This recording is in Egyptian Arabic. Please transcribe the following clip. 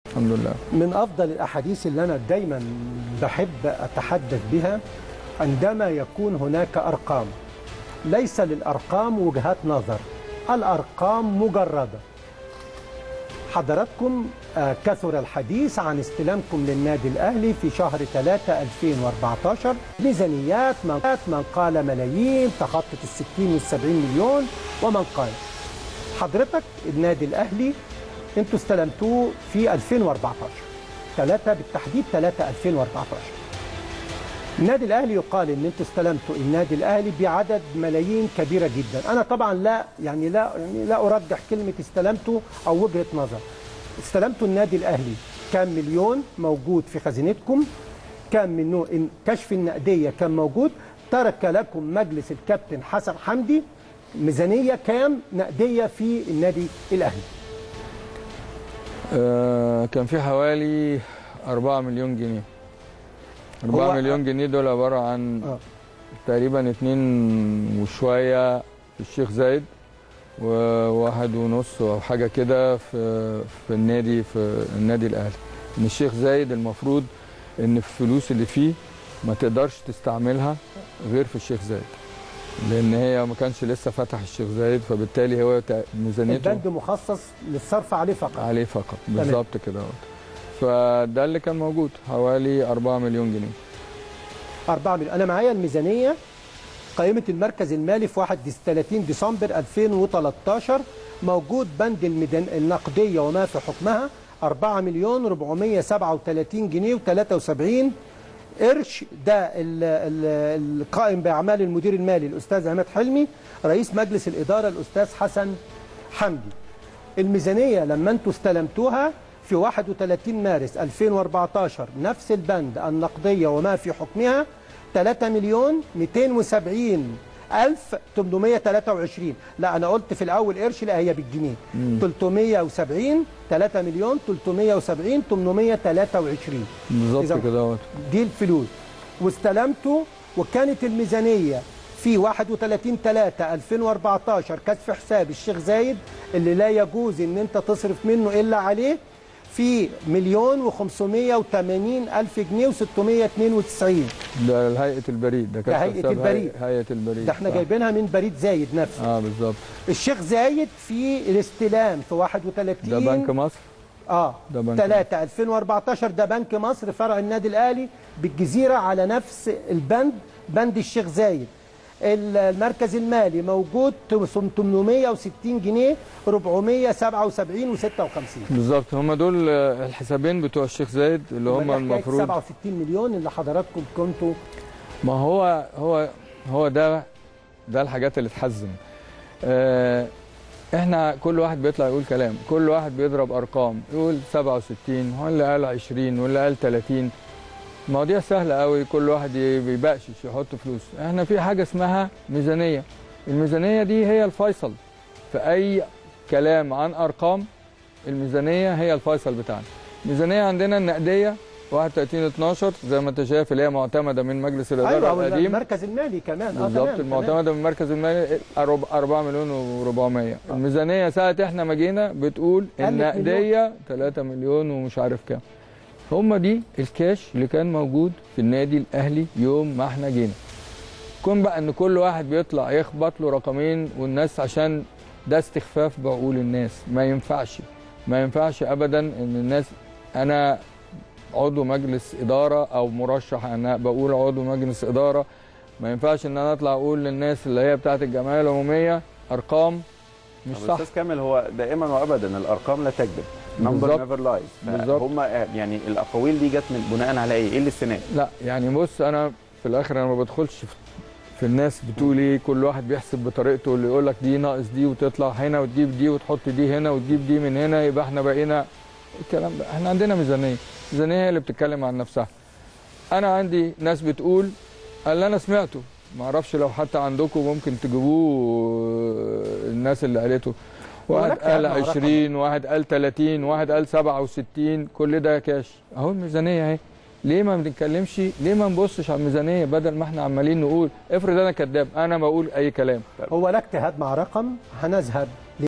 الحمد لله من افضل الاحاديث اللي انا دايما بحب اتحدث بها عندما يكون هناك ارقام ليس للارقام وجهات نظر الارقام مجرده حضراتكم آه، كثر الحديث عن استلامكم للنادي الاهلي في شهر 3 2014 ميزانيات من من قال ملايين تخطت ال 60 وال 70 مليون ومن قال حضرتك النادي الاهلي انتوا استلمتوه في 2014 3 بالتحديد 3 2014 النادي الاهلي يقال ان انتوا استلمتوا النادي الاهلي بعدد ملايين كبيره جدا انا طبعا لا يعني لا يعني لا ارجح كلمه استلمتوا او وجهه نظر استلمتوا النادي الاهلي كام مليون موجود في خزينتكم كان من نوع إن كشف النقديه كان موجود ترك لكم مجلس الكابتن حسن حمدي ميزانيه كام نقديه في النادي الاهلي آه، كان في حوالي 4 مليون جنيه 4 هو- مليون جنيه دول عباره عن اه تقريبا اتنين وشويه في الشيخ زايد وواحد ونص او حاجه كده في في النادي في النادي الاهلي ان الشيخ زايد المفروض ان الفلوس اللي فيه ما تقدرش تستعملها غير في الشيخ زايد لان هي ما كانش لسه فتح الشيخ زايد فبالتالي هو تق- ميزانيته البند مخصص للصرف عليه فقط عليه فقط بالظبط كده اهوت. فده اللي كان موجود حوالي 4 مليون جنيه 4 مليون انا معايا الميزانيه قائمه المركز المالي في 1 ديس- 30 ديسمبر 2013 موجود بند الميدان النقديه وما في حكمها 4 مليون 437 جنيه و73 قرش ده ال- ال- القائم باعمال المدير المالي الاستاذ عماد حلمي رئيس مجلس الاداره الاستاذ حسن حمدي الميزانيه لما انتوا استلمتوها في 31 مارس 2014 نفس البند النقديه وما في حكمها 3 مليون 270 ألف 823 لا أنا قلت في الأول قرش لا هي بالجنيه 370 3 مليون 370 823 بالظبط إذا- كده اهوت. دي الفلوس واستلمته وكانت الميزانية في 31 3 2014 كشف حساب الشيخ زايد اللي لا يجوز ان انت تصرف منه الا عليه في مليون و580 الف جنيه و692 ده هيئه البريد ده كان ده هيئة حساب البريد. هيئه البريد ده احنا صح. جايبينها من بريد زايد نفسه اه بالظبط الشيخ زايد في الاستلام في 31 ده بنك مصر اه ده بنك 3 2014 ده بنك مصر فرع النادي الاهلي بالجزيره على نفس البند بند الشيخ زايد ال- المركز المالي موجود 860 جنيه 477 و56 بالظبط هم دول آه، الحسابين بتوع الشيخ زايد اللي هم المفروض 67 مليون اللي حضراتكم كنتوا ما هو هو هو ده ده الحاجات اللي تحزن آه احنا كل واحد بيطلع يقول كلام كل واحد بيضرب ارقام يقول 67 واللي قال 20 واللي قال 30 مواضيع سهله قوي كل واحد ي- بيبقشش يحط فلوس احنا في حاجه اسمها ميزانيه الميزانيه دي هي الفيصل في اي كلام عن ارقام الميزانيه هي الفيصل بتاعنا الميزانيه عندنا النقديه 31 12 زي ما انت شايف اللي هي معتمده من مجلس الاداره ايوه القديم المركز المالي كمان اه بالظبط تمام، المعتمده من المركز المالي 4 مليون و400 الميزانيه ساعه احنا ما جينا بتقول قلت النقديه 3 مليون ومش عارف كام هم دي الكاش اللي كان موجود في النادي الاهلي يوم ما احنا جينا كون بقى ان كل واحد بيطلع يخبط له رقمين والناس عشان ده استخفاف بعقول الناس ما ينفعش ما ينفعش ابدا ان الناس انا عضو مجلس اداره او مرشح انا بقول عضو مجلس اداره ما ينفعش ان انا اطلع اقول للناس اللي هي بتاعه الجمعيه العموميه ارقام مش طب صح استاذ كامل هو دائما وابدا الارقام لا تكذب نمبر بالظبط. نيفر لايز بالظبط. هم يعني الاقاويل دي جت من بناء على ايه؟ ايه الاستناد؟ لا يعني بص انا في الاخر انا ما بدخلش في- في الناس بتقول ايه كل واحد بيحسب بطريقته اللي يقول لك دي ناقص دي وتطلع هنا وتجيب دي وتحط دي هنا وتجيب دي من هنا يبقى احنا بقينا الكلام ده احنا عندنا ميزانيه الميزانيه هي اللي بتتكلم عن نفسها انا عندي ناس بتقول اللي انا سمعته ما اعرفش لو حتى عندكم ممكن تجيبوه الناس اللي قالته واحد ولك قال يا عم رقم. 20 واحد قال 30 واحد قال 67 كل ده كاش اهو الميزانيه اهي ليه ما بنتكلمش ليه ما نبصش على الميزانيه بدل ما احنا عمالين نقول افرض انا كذاب انا بقول اي كلام هو لا اجتهاد مع رقم هنذهب